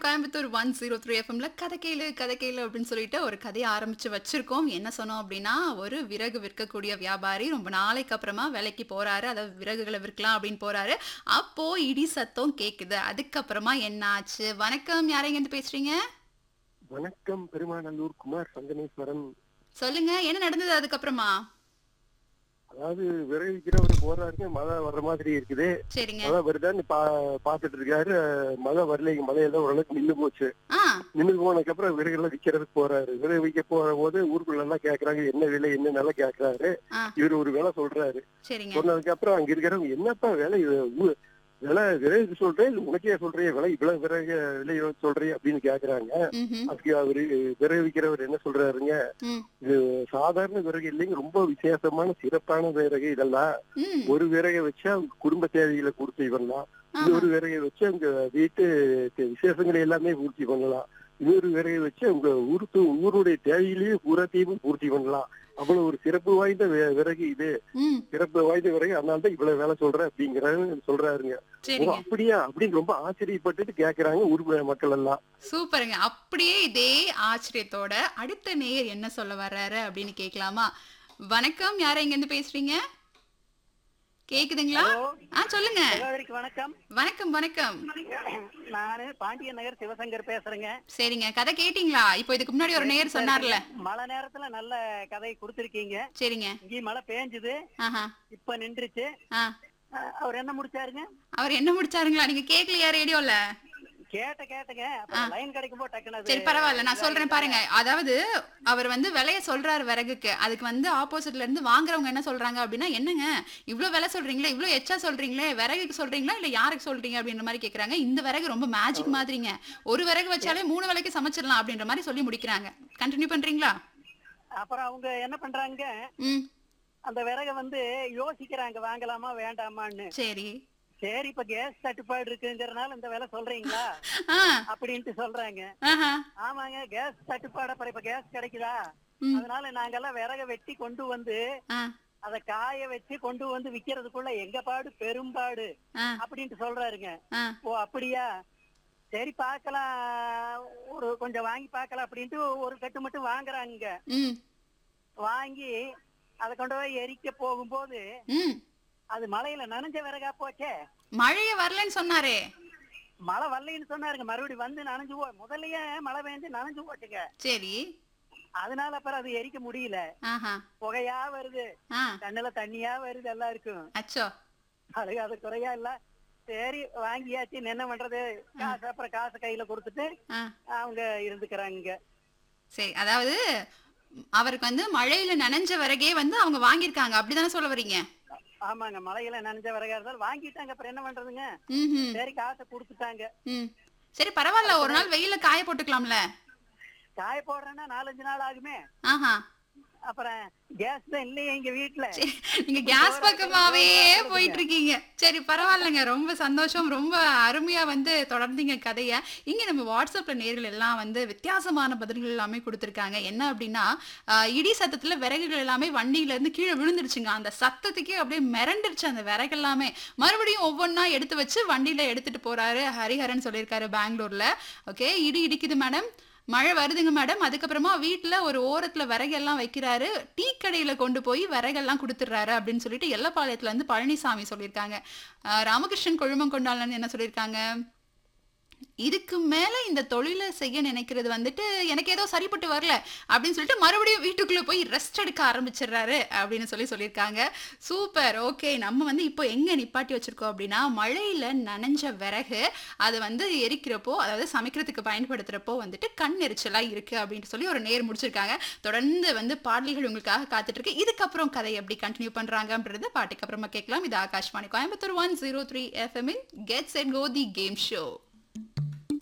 Coimbatore one zero three எஃப்எம்ல கதை கேளு கதை கேளு அப்படின்னு சொல்லிட்டு ஒரு கதையை ஆரம்பிச்சு வச்சிருக்கோம் என்ன சொன்னோம் அப்படின்னா ஒரு விறகு விற்கக்கூடிய வியாபாரி ரொம்ப நாளைக்கு அப்புறமா வேலைக்கு போறாரு அதாவது விறகுகளை விற்கலாம் அப்படின்னு போறாரு அப்போ இடி சத்தம் கேக்குது அதுக்கப்புறமா என்ன ஆச்சு வணக்கம் யாரைங்க இருந்து பேசுறீங்க வணக்கம் பெருமாநல்லூர் குமார் சங்கமேஸ்வரன் சொல்லுங்க என்ன நடந்தது அதுக்கப்புறமா அதாவது விரைவிக்கிறவர் போறாருங்க மழை வர்ற மாதிரி இருக்குது சரிங்க மழை வருதான்னு பா பாத்துட்டு இருக்காரு மழை வரலைங்க மழையெல்லாம் ஓரளவுக்கு நின்னு போச்சு ஆ நின்னு போனதுக்கு அப்புறம் விறகுலாம் விக்கிறதுக்கு போறாரு விறகு விற்க போற போது ஊருக்குள்ள எல்லாம் கேக்குறாங்க என்ன விலை என்ன நல்லா கேக்குறாரு ஆ. இவர் ஒரு விலை சொல்றாரு சரிங்க சொன்னதுக்கு அப்புறம் அங்க இருக்கிறவங்க என்னப்பா விலை இது ஊ- விலை விறகு சொல்றேன் இல்ல உனக்கே சொல்றிய விலை இவ்வளவு விறகு விலை சொல்றிய அப்படின்னு கேக்குறாங்க ம்ஹும். அதுக்கு அவரு விறகு விக்கிறவர் என்ன சொல்றாருங்க ம் சாதாரண விறகு இல்லைங்க ரொம்ப விசேஷமான சிறப்பான விறகு இதெல்லாம் ம் ஒரு விறகை வச்சா அவங்க குடும்ப தேவைகளை பூர்த்தி பண்ணலாம் ஆஹா. இன்னொரு விறகை வச்சு அவங்க வீட்டு தே- விசேஷங்களை எல்லாமே பூர்த்தி பண்ணலாம் இன்னொரு விறகை வச்சு அவங்க ஊருக்கு ஊருடைய தேவையிலேயே பூராத்தையும் பூர்த்தி பண்ணலாம் அவ்வளவு ஒரு சிறப்பு வாய்ந்த வி- விறகு இது ம் சிறப்பு வாய்ந்த விறகு அதனால தான் இவ்வளவு வேலை சொல்றேன் அப்படிங்கிறாரு சொல்றாருங்க ஓ சரிங்க அப்படியா அப்படின்னு ரொம்ப ஆச்சரியப்பட்டுட்டு கேக்குறாங்க ஊர் மக்கள் எல்லாம் சூப்பருங்க அப்படியே இதே ஆச்சரியத்தோட அடுத்த நேயர் என்ன சொல்ல வர்றாரு அப்படின்னு கேட்கலாமா வணக்கம் யாரை இங்க இருந்து பேசுறீங்க கேக்குதுங்களா ஆ சொல்லுங்க சகோதரிக்கு வணக்கம் வணக்கம் வணக்கம் நானு பாண்டியன் நகர் சிவசங்கர் பேசுறேங்க சரிங்க கதை கேட்டீங்களா இப்போ இதுக்கு முன்னாடி ஒரு நேயர் சொன்னார்ல மழை நேரத்துல நல்ல கதை கொடுத்திருக்கீங்க சரிங்க இங்கேயும் மழை பேஞ்சுது ஆஹா இப்ப நின்றுச்சு ஆ அஹ் அவர் என்ன முடிச்சாருங்க அவர் என்ன முடிச்சாருங்களா நீங்க கேட்கலையா ரேடியோல கேட்ட கேட்டுங்க அப்புறம் லைன் கிடைக்கும் போது டக்குனு அது சரி பரவாயில்ல நான் சொல்றேன் பாருங்க அதாவது அவர் வந்து விலைய சொல்றாரு விறகுக்கு அதுக்கு வந்து ஆப்போசிட்ல இருந்து வாங்குறவங்க என்ன சொல்றாங்க அப்படின்னா என்னங்க இவ்ளோ விலை சொல்றீங்களே இவ்ளோ எச்சா சொல்றீங்களே விறகுக்கு சொல்றீங்களா இல்ல யாருக்கு சொல்றீங்க அப்படின்ற மாதிரி கேக்குறாங்க இந்த விறகு ரொம்ப மேஜிக் மாதிரிங்க ஒரு விறகு வச்சாலே மூணு விலைக்கு சமைச்சிடலாம் அப்படின்ற மாதிரி சொல்லி முடிக்கிறாங்க கண்டினியூ பண்றீங்களா அப்புறம் அவங்க என்ன பண்றாங்க ம் அந்த விறக வந்து யோசிக்கிறாங்க வாங்கலாமா வேண்டாமான்னு சரி சரி இப்ப கேஸ் தட்டுப்பாடு இருக்குங்கிறனால இந்த விலை சொல்றீங்களா ஆ அப்படின்ட்டு சொல்றாங்க ஆஹா ஆமாங்க கேஸ் தட்டுப்பாடு அப்புறம் இப்ப கேஸ் கிடைக்குதா ம். அதனால நாங்கெல்லாம் விறக வெட்டி கொண்டு வந்து ஆ அத காய வச்சு கொண்டு வந்து விக்கிறதுக்குள்ள எங்க பாடு பெரும்பாடு ஆ அப்படின்ட்டு சொல்றாருங்க ஆ ஓ அப்படியா சரி பார்க்கலாம் ஒரு கொஞ்சம் வாங்கி பார்க்கலாம் அப்படின்ட்டு ஒரு கட்டு மட்டும் வாங்குறாங்க ம் வாங்கி அதை கொண்டு போய் எரிக்க போகும்போது ம் அது மழையில நனைஞ்ச விறகா போச்சே மழையே வரலன்னு சொன்னாரே மழை வரலைன்னு சொன்னாருங்க மறுபடியும் வந்து நனைஞ்சு போ முதல்லயே மழை பெஞ்சு நனைஞ்சு போச்சுங்க சரி அதனால அப்புறம் அது எரிக்க முடியல ஆஹா புகையா வருது ஆ கண்ணுல தண்ணியா வருது எல்லாம் இருக்கும் அச்சோ அது அது குறையா இல்ல சரி வாங்கியாச்சு என்ன பண்றது காசு அப்புறம் காசு கையில கொடுத்துட்டு ஆ அவங்க இருந்துக்கிறாங்க சரி அதாவது அவருக்கு வந்து மழையில நனைஞ்ச விறகே வந்து அவங்க வாங்கியிருக்காங்க அப்படிதானே சொல்ல வர்றீங்க ஆமாங்க மலையில நனைஞ்ச விறகா இருந்தாலும் வாங்கிட்டாங்க அப்புறம் என்ன பண்றதுங்க ம்ஹும். சரி காசை கொடுத்துட்டாங்க ம் சரி பரவாயில்ல ஒரு நாள் வெயில காய போட்டுக்கலாம்ல காய போடுறேன்னா நாலஞ்சு நாள் ஆகுமே ஆஹா அப்புறம் கேஸ் தான் இல்லையே எங்க வீட்டுல சரி நீங்க கேஸ் பக்கமாவே போயிட்டு இருக்கீங்க சரி பரவாயில்லைங்க ரொம்ப சந்தோஷம் ரொம்ப அருமையா வந்து தொடர்ந்தீங்க கதைய இங்க நம்ம வாட்ஸ்அப்ல நேர்கள் எல்லாம் வந்து வித்தியாசமான பதில்கள் எல்லாமே கொடுத்துருக்காங்க என்ன அப்படின்னா ஆஹ், இடி சத்தத்துல விறகுகள் எல்லாமே வண்டியில இருந்து கீழே விழுந்துருச்சுங்க அந்த சத்தத்துக்கே அப்படியே மிரண்டுருச்சு அந்த விறகு எல்லாமே மறுபடியும் ஒவ்வொன்றா எடுத்து வச்சு வண்டியில எடுத்துட்டு போறாரு ஹரிஹரன் சொல்லியிருக்காரு பெங்களூர்ல ஓகே இடி இடிக்குது மேடம் மழை வருதுங்க மேடம் அதுக்கப்புறமா வீட்டுல ஒரு ஓரத்துல விறகெல்லாம் வைக்கிறாரு டீ கடையில கொண்டு போய் விறகெல்லாம் கொடுத்துட்றாரு அப்படின்னு சொல்லிட்டு எல்லப்பாளையத்துல இருந்து பழனிசாமி சொல்லியிருக்காங்க ஆஹ் ராமகிருஷ்ணன் கொழுமங்கொண்டாளன் என்ன சொல்லியிருக்காங்க இதுக்கு மேல இந்த தொழிலை செய்ய நினைக்கிறது வந்துட்டு எனக்கு ஏதோ சரிப்பட்டு வரல அப்படின்னு சொல்லிட்டு மறுபடியும் வீட்டுக்குள்ள போய் ரெஸ்ட் எடுக்க ஆரம்பிச்சிடுறாரு அப்படின்னு சொல்லி சொல்லியிருக்காங்க சூப்பர் ஓகே நம்ம வந்து இப்போ எங்க நிப்பாட்டி வச்சிருக்கோம் அப்படின்னா மழையில நனைஞ்ச விறகு அது வந்து எரிக்கிறப்போ அதாவது சமைக்கிறதுக்கு பயன்படுத்துறப்போ வந்துட்டு கண் எரிச்சலா இருக்கு அப்படின்னு சொல்லி ஒரு நேர் முடிச்சிருக்காங்க தொடர்ந்து வந்து பாடல்கள் உங்களுக்காக காத்துட்டு இருக்கு இதுக்கப்புறம் கதை எப்படி கண்டினியூ பண்றாங்கன்றது பாட்டுக்கு அப்புறமா கேட்கலாம் இது Akashvani Coimbatore one zero three FM gets and go the game show